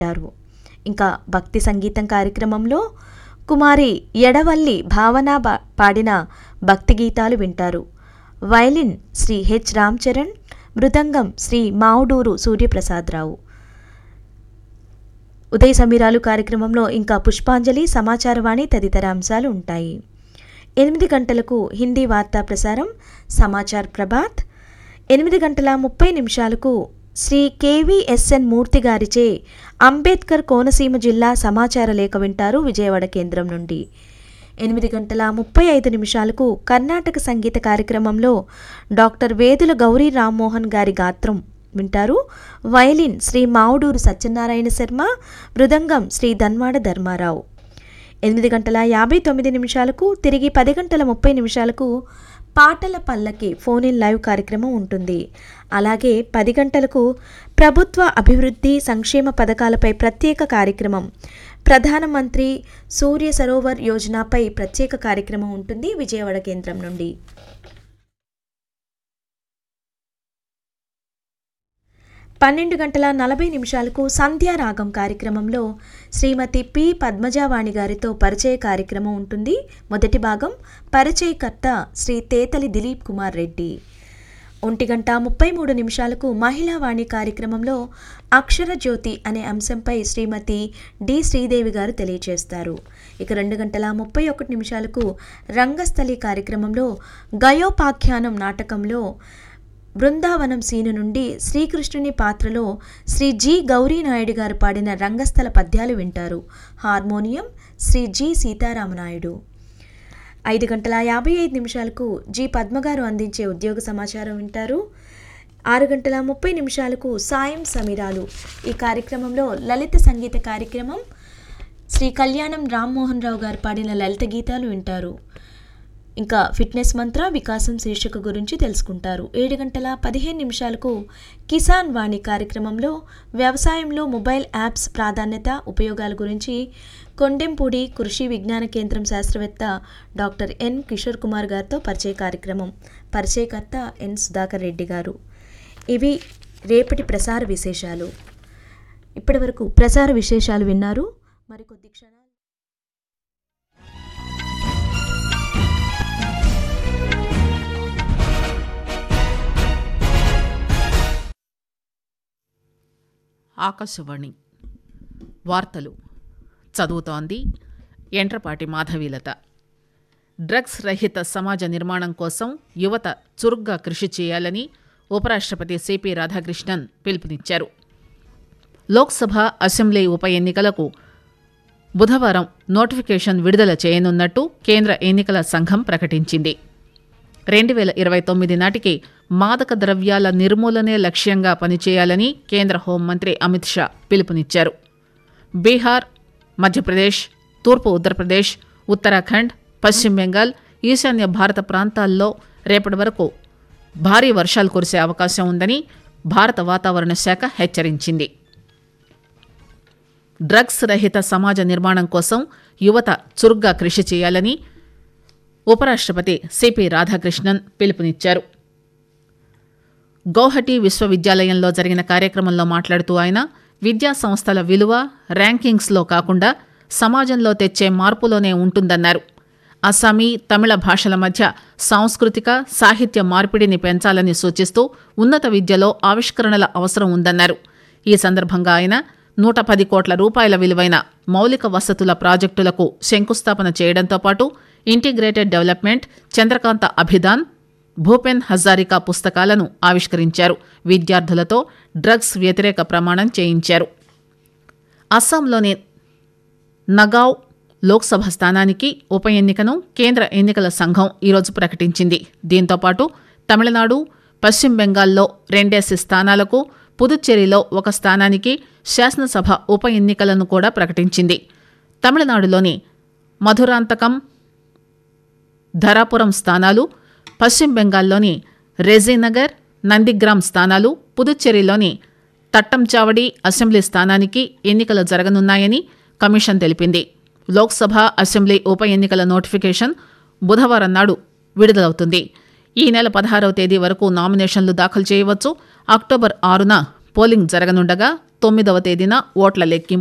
అంటారు ఇంకా భక్తి సంగీతం కార్యక్రమంలో కుమారి ఎడవల్లి భావన బా- పాడిన భక్తి గీతాలు వింటారు వైలిన్ శ్రీ హెచ్ రామ్ చరణ్ మృదంగం శ్రీ మావుడూరు సూర్యప్రసాదరావు ఉదయ సమీరాలు కార్యక్రమంలో ఇంకా పుష్పాంజలి సమాచారవాణి తదితర అంశాలు ఉంటాయి ఎనిమిది గంటలకు హిందీ వార్తా ప్రసారం సమాచార్ ప్రభాత్ ఎనిమిది గంటల ముప్పై నిమిషాలకు శ్రీ కేవీఎస్ఎన్ మూర్తి గారిచే అంబేద్కర్ కోనసీమ జిల్లా సమాచార లేఖ వింటారు విజయవాడ కేంద్రం నుండి ఎనిమిది గంటల ముప్పై ఐదు నిమిషాలకు కర్ణాటక సంగీత కార్యక్రమంలో డాక్టర్ వేదుల గౌరీ రామ్మోహన్ గారి గాత్రం వింటారు వయలిన్ శ్రీ మావుడూరు సత్యనారాయణ శర్మ మృదంగం శ్రీ ధన్వాడ ధర్మారావు ఎనిమిది గంటల యాభై తొమ్మిది నిమిషాలకు తిరిగి పది గంటల ముప్పై నిమిషాలకు పాటల పల్లకి ఫోన్ ఇన్ లైవ్ కార్యక్రమం ఉంటుంది అలాగే పది గంటలకు ప్రభుత్వ అభివృద్ధి సంక్షేమ పథకాలపై ప్రత్యేక కార్యక్రమం ప్రధానమంత్రి సూర్య సరోవర్ యోజనపై ప్రత్యేక కార్యక్రమం ఉంటుంది విజయవాడ కేంద్రం నుండి పన్నెండు గంటల నలభై నిమిషాలకు సంధ్యారాగం కార్యక్రమంలో శ్రీమతి పి పద్మజావాణి గారితో పరిచయ కార్యక్రమం ఉంటుంది మొదటి భాగం పరిచయకర్త శ్రీ తేతలి దిలీప్ కుమార్ రెడ్డి ఒంటి గంట ముప్పై మూడు నిమిషాలకు మహిళా వాణి కార్యక్రమంలో అక్షర జ్యోతి అనే అంశంపై శ్రీమతి డి శ్రీదేవి గారు తెలియజేస్తారు ఇక రెండు గంటల ముప్పై ఒకటి నిమిషాలకు రంగస్థలి కార్యక్రమంలో గయోపాఖ్యానం నాటకంలో బృందావనం సీను నుండి శ్రీకృష్ణుని పాత్రలో శ్రీ జి గౌరీనాయుడు గారు పాడిన రంగస్థల పద్యాలు వింటారు హార్మోనియం శ్రీ జి సీతారామనాయుడు ఐదు గంటల యాభై ఐదు నిమిషాలకు జి పద్మగారు అందించే ఉద్యోగ సమాచారం వింటారు ఆరు గంటల ముప్పై నిమిషాలకు సాయం సమీరాలు ఈ కార్యక్రమంలో లలిత సంగీత కార్యక్రమం శ్రీ కళ్యాణం రామ్మోహన్ రావు గారు పాడిన లలిత గీతాలు వింటారు ఇంకా ఫిట్నెస్ మంత్ర వికాసం శీర్షిక గురించి తెలుసుకుంటారు ఏడు గంటల పదిహేను నిమిషాలకు కిసాన్ వాణి కార్యక్రమంలో వ్యవసాయంలో మొబైల్ యాప్స్ ప్రాధాన్యత ఉపయోగాల గురించి కొండెంపూడి కృషి విజ్ఞాన కేంద్రం శాస్త్రవేత్త డాక్టర్ ఎన్ కిషోర్ కుమార్ గారితో పరిచయ కార్యక్రమం పరిచయకర్త ఎన్ సుధాకర్ రెడ్డి గారు ఇవి రేపటి ప్రసార విశేషాలు ఇప్పటివరకు ప్రసార విశేషాలు విన్నారు మరికొద్ది క్షణాలు ఆకాశవాణి వార్తలు చదువుతోంది ఎంట్రపాటి మాధవీలత డ్రగ్స్ రహిత సమాజ నిర్మాణం కోసం యువత చురుగ్గా కృషి చేయాలని ఉపరాష్ట్రపతి సిపి రాధాకృష్ణన్ పిలుపునిచ్చారు లోక్సభ అసెంబ్లీ ఉప ఎన్నికలకు బుధవారం నోటిఫికేషన్ విడుదల చేయనున్నట్టు కేంద్ర ఎన్నికల సంఘం ప్రకటించింది రెండు వేల ఇరవై తొమ్మిది నాటికి మాదక ద్రవ్యాల నిర్మూలనే లక్ష్యంగా పనిచేయాలని కేంద్ర హోంమంత్రి అమిత్ షా పిలుపునిచ్చారు బీహార్ మధ్యప్రదేశ్ తూర్పు ఉత్తరప్రదేశ్ ఉత్తరాఖండ్ పశ్చిమ బెంగాల్ ఈశాన్య భారత ప్రాంతాల్లో రేపటి వరకు భారీ వర్షాలు కురిసే అవకాశం ఉందని భారత వాతావరణ శాఖ హెచ్చరించింది డ్రగ్స్ రహిత సమాజ నిర్మాణం కోసం యువత చురుగ్గా కృషి చేయాలని ఉపరాష్ట్రపతి సిపి రాధాకృష్ణన్ పిలుపునిచ్చారు గౌహటి విశ్వవిద్యాలయంలో జరిగిన కార్యక్రమంలో మాట్లాడుతూ ఆయన విద్యా సంస్థల విలువ ర్యాంకింగ్స్లో కాకుండా సమాజంలో తెచ్చే మార్పులోనే ఉంటుందన్నారు అస్సామీ తమిళ భాషల మధ్య సాంస్కృతిక సాహిత్య మార్పిడిని పెంచాలని సూచిస్తూ ఉన్నత విద్యలో ఆవిష్కరణల అవసరం ఉందన్నారు ఈ సందర్భంగా ఆయన నూట పది కోట్ల రూపాయల విలువైన మౌలిక వసతుల ప్రాజెక్టులకు శంకుస్థాపన చేయడంతో పాటు ఇంటిగ్రేటెడ్ డెవలప్మెంట్ చంద్రకాంత అభిదాన్ భూపెన్ హజారికా పుస్తకాలను ఆవిష్కరించారు విద్యార్థులతో డ్రగ్స్ వ్యతిరేక ప్రమాణం చేయించారు అస్సాంలోని నగావ్ లోక్సభ స్థానానికి ఉప ఎన్నికను కేంద్ర ఎన్నికల సంఘం ఈరోజు ప్రకటించింది దీంతో పాటు తమిళనాడు పశ్చిమ బెంగాల్లో రెండేసి స్థానాలకు పుదుచ్చేరిలో ఒక స్థానానికి శాసనసభ ఉప ఎన్నికలను కూడా ప్రకటించింది తమిళనాడులోని మధురాంతకం ధరాపురం స్థానాలు పశ్చిమ బెంగాల్లోని రెజీనగర్ నందిగ్రామ్ స్థానాలు పుదుచ్చేరిలోని తట్టంచావడి అసెంబ్లీ స్థానానికి ఎన్నికలు జరగనున్నాయని కమిషన్ తెలిపింది లోక్సభ అసెంబ్లీ ఉప ఎన్నికల నోటిఫికేషన్ బుధవారం నాడు విడుదలవుతుంది ఈ నెల పదహారవ తేదీ వరకు నామినేషన్లు దాఖలు చేయవచ్చు అక్టోబర్ ఆరున పోలింగ్ జరగనుండగా తొమ్మిదవ తేదీన ఓట్ల లెక్కింపు